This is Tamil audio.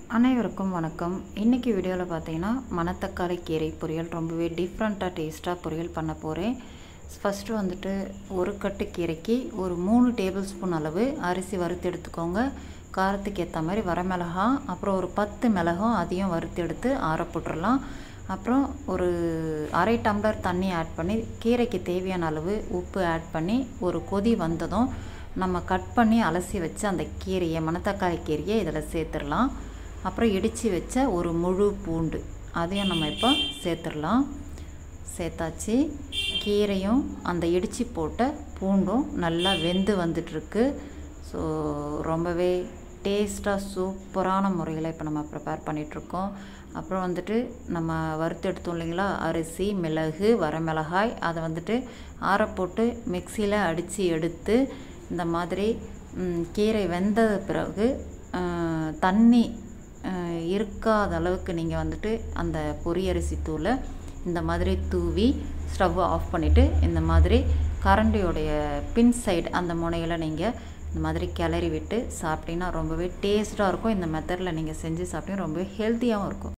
அனைவருக்கும் வணக்கம் இன்றைக்கி வீடியோவில் பார்த்தீங்கன்னா மணத்தக்காளி கீரை பொரியல் ரொம்பவே டிஃப்ரெண்ட்டாக டேஸ்ட்டாக பொரியல் பண்ண போகிறேன் ஃபஸ்ட்டு வந்துட்டு ஒரு கட்டு கீரைக்கு ஒரு மூணு டேபிள் ஸ்பூன் அளவு அரிசி வறுத்து எடுத்துக்கோங்க காரத்துக்கு ஏற்ற மாதிரி வரமிளகா அப்புறம் ஒரு பத்து மிளகும் அதையும் வறுத்து எடுத்து ஆற போட்டுடலாம் அப்புறம் ஒரு அரை டம்ளர் தண்ணி ஆட் பண்ணி கீரைக்கு தேவையான அளவு உப்பு ஆட் பண்ணி ஒரு கொதி வந்ததும் நம்ம கட் பண்ணி அலசி வச்ச அந்த கீரையை மணத்தக்காளி கீரையை இதில் சேர்த்துடலாம் அப்புறம் இடித்து வச்ச ஒரு முழு பூண்டு அதையும் நம்ம இப்போ சேர்த்துடலாம் சேர்த்தாச்சு கீரையும் அந்த இடித்து போட்ட பூண்டும் நல்லா வெந்து வந்துட்டுருக்கு ஸோ ரொம்பவே டேஸ்ட்டாக சூப்பரான முறையில் இப்போ நம்ம ப்ரிப்பேர் பண்ணிகிட்ருக்கோம் அப்புறம் வந்துட்டு நம்ம வறுத்து எடுத்தோம் இல்லைங்களா அரிசி மிளகு வரமிளகாய் அதை வந்துட்டு ஆற போட்டு மிக்சியில் அடித்து எடுத்து இந்த மாதிரி கீரை வெந்த பிறகு தண்ணி இருக்காத அளவுக்கு நீங்கள் வந்துட்டு அந்த பொரியரிசி தூளை இந்த மாதிரி தூவி ஸ்டவ் ஆஃப் பண்ணிவிட்டு இந்த மாதிரி கரண்டியோடைய பின் சைடு அந்த முனையில் நீங்கள் இந்த மாதிரி கிளறி விட்டு சாப்பிட்டீங்கன்னா ரொம்பவே டேஸ்ட்டாக இருக்கும் இந்த மெத்தடில் நீங்கள் செஞ்சு சாப்பிட்டீங்கன்னா ரொம்பவே ஹெல்த்தியாகவும் இருக்கும்